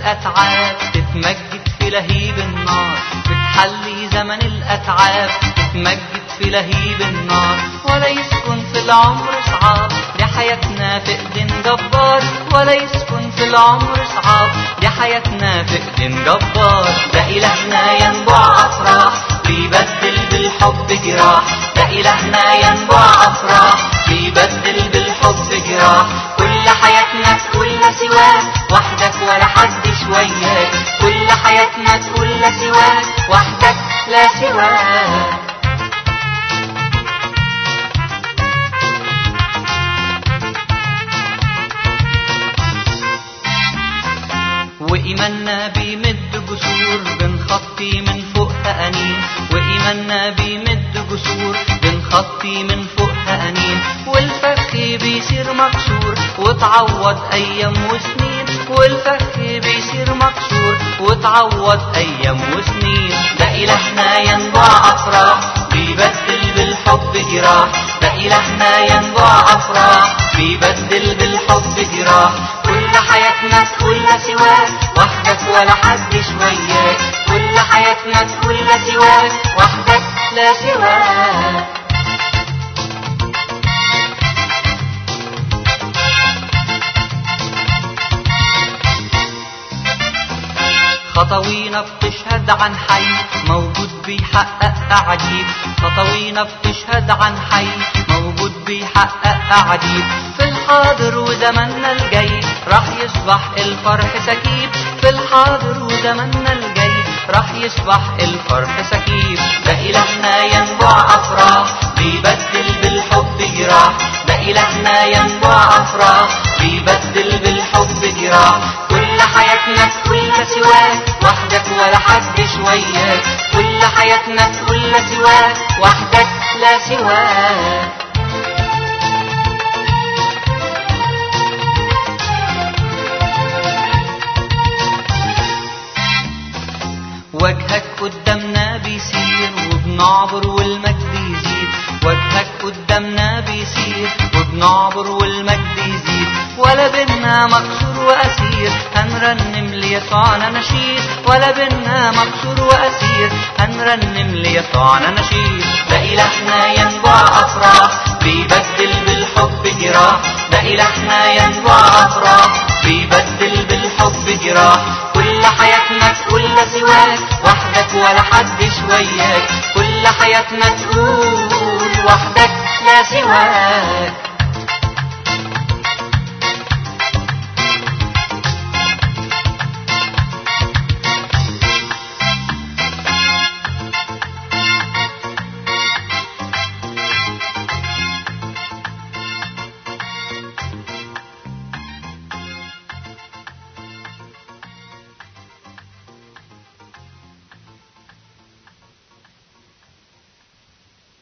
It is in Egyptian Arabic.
الأتعاب تتمجد في لهيب النار بتحلي زمن الأتعاب تتمجد في لهيب النار ولا يسكن في العمر صعاب دي حياتنا في ايدين جبار ولا يسكن في العمر صعاب دي حياتنا في ايدين جبار ده إلهنا ينبع أفراح بيبدل بالحب جراح ده إلهنا ينبع أفراح بيبدل بالحب جراح كل حياتنا تقول لا سواك وحدك ولا حد شوياك كل حياتنا تقول لا سواك وحدك لا سواك وإيماننا بيمد جسور بنخطي من فوقها أنين وإيماننا بيمد جسور بنخطي من فوقها أنين والفخ بيصير مكسور وتعوض أيام وسنين والفخ بيصير مكسور وتعوض أيام وسنين ده إلهنا ينبع أفراح بيبدل بالحب جراح ده إلهنا ينبع أفراح بيبدل بالحب جراح كل حياتنا تقول لا سواك وحدك ولا حد شوياك كل حياتنا تقول لا سواك وحدك لا سواك خطوينا بتشهد عن حي موجود بيحقق عجيب خطوينا بتشهد عن حي موجود بيحقق عجيب في الحاضر وزماننا الجاي راح يصبح الفرح سكيب في الحاضر وزماننا الجاي راح يصبح الفرح سكيب ده إلهنا ينبع أفراح بيبدل بالحب جراح ده إلهنا ينبع أفراح بيبدل بالحب جراح كل حياتنا تقول لا سواك وحدك ولا حد شوياك كل حياتنا تقول لا سواك وحدك لا سواك وجهك قدامنا بيسير وبنعبر والمجد يزيد وجهك قدامنا بيسير وبنعبر والمجد يزيد ولا بينا مكسور وأسير هنرنم ليسوعنا نشيد ولا بينا مكسور وأسير هنرنم ليسوعنا نشيد ده إلهنا ينبع أفراح بيبدل بالحب جراح ده إلهنا ينبع أفراح بيبدل بالحب جراح كل حياتنا تقول لا سواك وحدك ولا حد شوياك كل حياتنا تقول وحدك لا سواك